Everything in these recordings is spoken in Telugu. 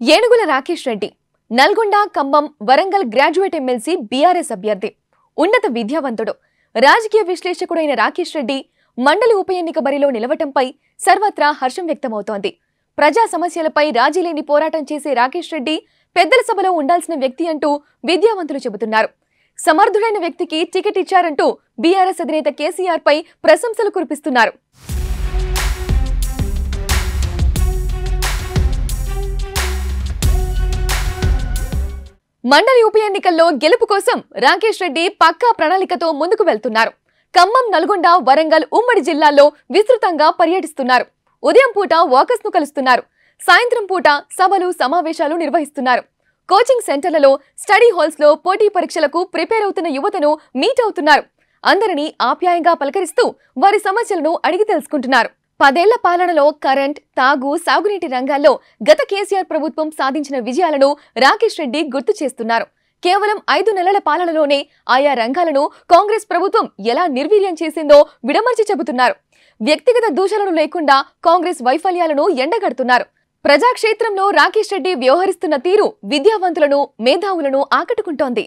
ఏనుగుల Rakesh Reddy Nalgonda Khammam Warangal graduate MLC BRS అభ్యర్థి ఉన్నత విద్యావంతుడు రాజకీయ విశ్లేషకుడైన రాకేష్ రెడ్డి మండలి ఉప ఎన్నిక బరిలో నిలవటంపై సర్వత్రా హర్షం వ్యక్తమవుతోంది ప్రజా సమస్యలపై రాజీలేని పోరాటం చేసే రాకేష్ రెడ్డి పెద్దల సభలో ఉండాల్సిన వ్యక్తి అంటూ విద్యావంతులు చెబుతున్నారు సమర్థుడైన వ్యక్తికి టికెట్ ఇచ్చారంటూ బీఆర్ఎస్ అధినేత కేసీఆర్ పై ప్రశంసలు కురిపిస్తున్నారు మండలి ఉప ఎన్నికల్లో గెలుపు కోసం రాకేష్ రెడ్డి పక్కా ప్రణాళికతో ముందుకు వెళ్తున్నారు ఖమ్మం నల్గొండ వరంగల్ ఉమ్మడి జిల్లాల్లో విస్తృతంగా పర్యటిస్తున్నారు ఉదయం పూట వాకర్స్ ను కలుస్తున్నారు సాయంత్రం పూట సభలు సమావేశాలు నిర్వహిస్తున్నారు కోచింగ్ సెంటర్లలో స్టడీ హాల్స్ లో పోటీ పరీక్షలకు ప్రిపేర్ అవుతున్న యువతను మీట్ అవుతున్నారు అందరినీ ఆప్యాయంగా పలకరిస్తూ వారి సమస్యలను అడిగి తెలుసుకుంటున్నారు పదేళ్ల పాలనలో కరెంట్ తాగు సాగునీటి రంగాల్లో గత కేసీఆర్ ప్రభుత్వం సాధించిన విజయాలను రాకేష్ రెడ్డి గుర్తు చేస్తున్నారు కేవలం ఐదు నెలల పాలనలోనే ఆయా రంగాలను కాంగ్రెస్ ప్రభుత్వం ఎలా నిర్వీర్యం చేసిందో విడమర్చి చెబుతున్నారు వ్యక్తిగత దూషణలు లేకుండా కాంగ్రెస్ వైఫల్యాలను ఎండగడుతున్నారు ప్రజాక్షేత్రంలో రాకేష్ రెడ్డి వ్యవహరిస్తున్న తీరు విద్యావంతులను మేధావులను ఆకట్టుకుంటోంది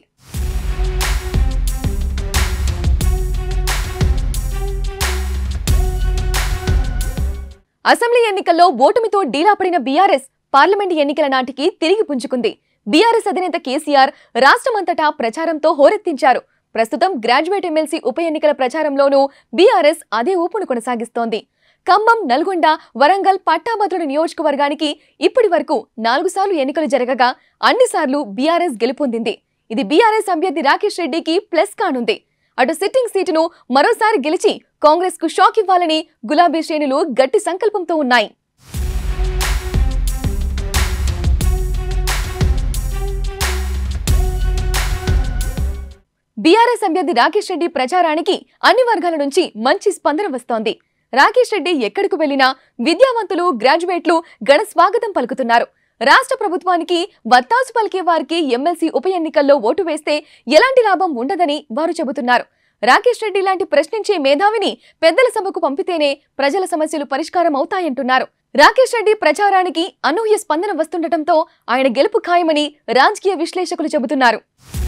అసెంబ్లీ ఎన్నికల్లో ఓటమితో డీలాపడిన బీఆర్ఎస్ పార్లమెంటు ఎన్నికల నాటికి తిరిగి పుంజుకుంది బీఆర్ఎస్ అధినేత కేసీఆర్ రాష్ట్రమంతటా ప్రచారంతో హోరెత్తించారు ప్రస్తుతం గ్రాడ్యుయేట్ ఎమ్మెల్సీ ఉప ఎన్నికల ప్రచారంలోనూ బీఆర్ఎస్ అదే ఊపును కొనసాగిస్తోంది ఖమ్మం నల్గొండ వరంగల్ పట్టాభద్రుల నియోజకవర్గానికి ఇప్పటి వరకు నాలుగు సార్లు ఎన్నికలు జరగగా అన్నిసార్లు బీఆర్ఎస్ గెలుపొందింది ఇది బీఆర్ఎస్ అభ్యర్థి రాకేష్ రెడ్డికి ప్లస్ కానుంది అటు సిట్టింగ్ సీటును మరోసారి గెలిచి కాంగ్రెస్ కు షాక్ ఇవ్వాలని గులాబీ శ్రేణులు గట్టి సంకల్పంతో ఉన్నాయి బీఆర్ఎస్ అభ్యర్థి రాకేష్ రెడ్డి ప్రచారానికి అన్ని వర్గాల నుంచి మంచి స్పందన వస్తోంది రాకేష్ రెడ్డి ఎక్కడికి వెళ్లినా విద్యావంతులు గ్రాడ్యుయేట్లు ఘన స్వాగతం పలుకుతున్నారు రాష్ట్ర ప్రభుత్వానికి వత్తాసు పలికే వారికి ఎమ్మెల్సీ ఉప ఎన్నికల్లో ఓటు వేస్తే ఎలాంటి లాభం ఉండదని వారు చెబుతున్నారు రాకేష్ రెడ్డి లాంటి ప్రశ్నించే మేధావిని పెద్దల సభకు పంపితేనే ప్రజల సమస్యలు పరిష్కారం అవుతాయంటున్నారు రాకేష్ రెడ్డి ప్రచారానికి అనూహ్య స్పందన వస్తుండటంతో ఆయన గెలుపు ఖాయమని రాజకీయ విశ్లేషకులు చెబుతున్నారు